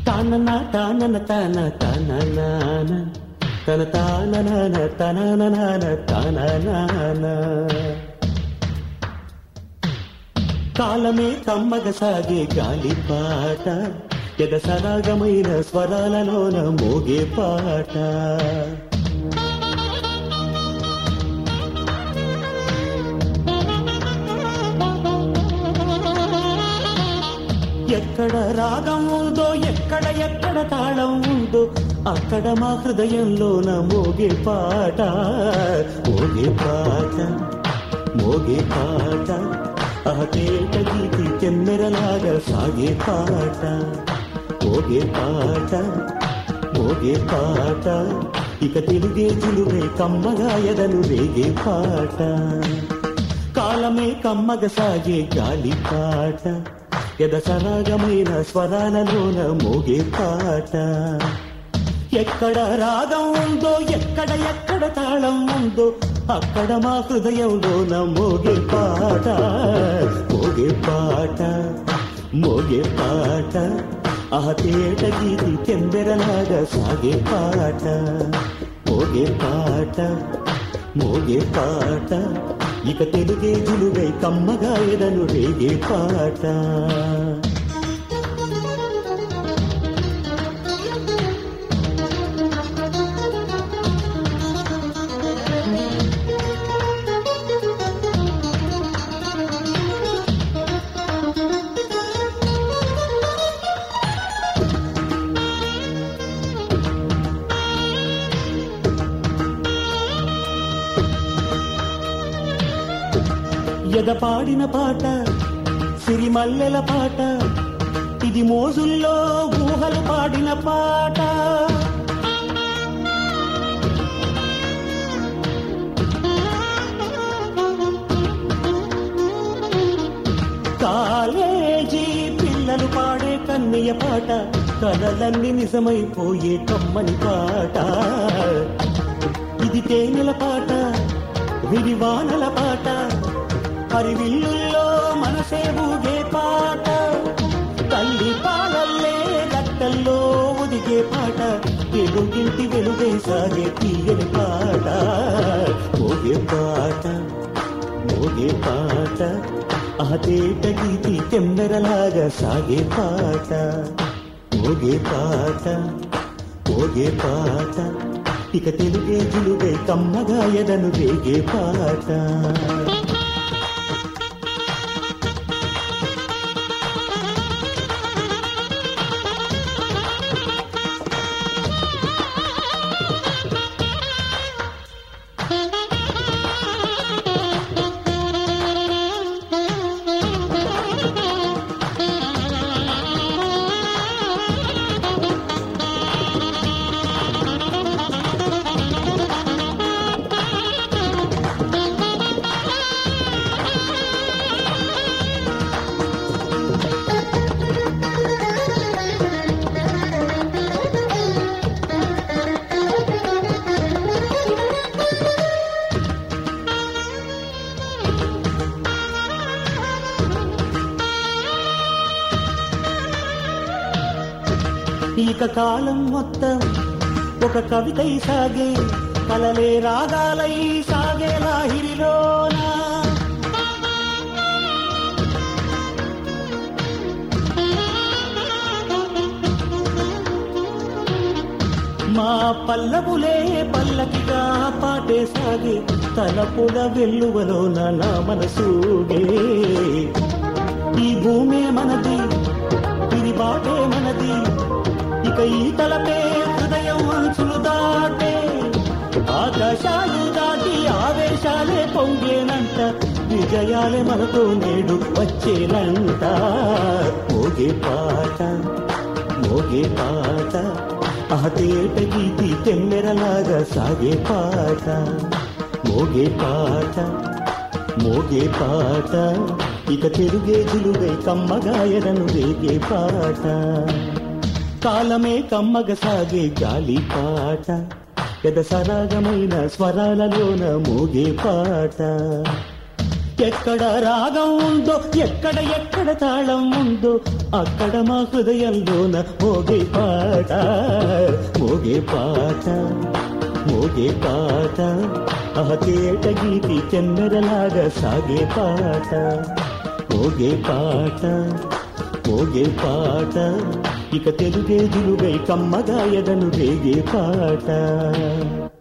తానన తానన తాన తాననాన తన తాననాన తననాన తాననాన కాలమే కమ్మగ సాగే గాలిపాట ఎగసరాగమైన స్వరాలలోన మోగే పాట ఎక్కడ రాగం ఉందో ఎక్కడ ఎక్కడ తాళం ఉందో అక్కడ మా హృదయంలోన మోగే పాట మోగే పాట మోగే పాట అహతేట గీతి చెమ్మెరలాగా సాగే పాట మోగే పాట మోగే పాట ఇక తెలుగే జిలువే కమ్మగా ఎదను రేగే పాట కాలమే కమ్మగ సాగే గాలి పాట ఎదసరాగమైన స్వరాలలోన మోగే పాట ఎక్కడ రాగం ఉందో ఎక్కడ ఎక్కడ తాళం ఉందో అక్కడ మా హృదయంలోన మోగే పాట మోగే పాట మోగే పాట ఆ తేట గీతి చెంబెరలాగా సాగే పాట మోగే పాట మోగే పాట ఇక తెలుగే జిలువై కమ్మగా ఎదను రేగే పాట ఎద పాడిన పాట సిరిమల్లెల పాట ఇది మోజుల్లో ఊహలు పాడిన పాట కాలేజీ పిల్లలు పాడే కన్నయ్య పాట కలలన్నీ నిజమైపోయే కమ్మని పాట ఇది తేనెల పాట విరివానల పాట హరివిల్లుల్లో మనసే ఊగే పాట తల్లి పాలల్లే గట్టల్లో ఒదిగే పాట వెలుగింటి వెలుగై సాగే తీయని పాట మోగే పాట మోగే పాట ఆ తేట గీతి చెందరలాగా సాగే పాట మోగే పాట మోగే పాట ఇక తెలుగే జిలుగై కమ్మగా ఎదను రేగే పాట ఇక కాలం మొత్తం ఒక కవితై సాగే కలలే రాగాలై సాగే లాహిరిలోనా మా పల్లవులే పల్లకిగా పాటే సాగే తలపుల వెల్లువలోన నా మనసూగే ఈ భూమే మనది ఇది బాటే మనది ఇక ఈ తలపే హృదయం అంచులు దాటే ఆకాశాలు దాటి ఆవేశాలే పొంగేనంట విజయాలే మనతో నేడు వచ్చేనంట మోగే పాట మోగే పాట ఆ తేట గీతి తెమ్మెరలాగా సాగే పాట మోగే పాట మోగే పాట ఇక తిరుగే జిలుగై కమ్మగా ఎడను రేగే పాట కాలమే కమ్మగ సాగే గాలి పాట ఎద సరాగమైన స్వరాలలోన మోగే పాట ఎక్కడ రాగం ఉందో ఎక్కడ ఎక్కడ తాళం ఉందో అక్కడ మా హృదయంలోన మోగే పాట మోగే పాట మోగే పాట అహకేట గీతి చెన్నెరలాగా సాగే పాట మోగే పాట మోగే పాట ఇక తెలుగే దిలుగై కమ్మగాయదను రేగే పాట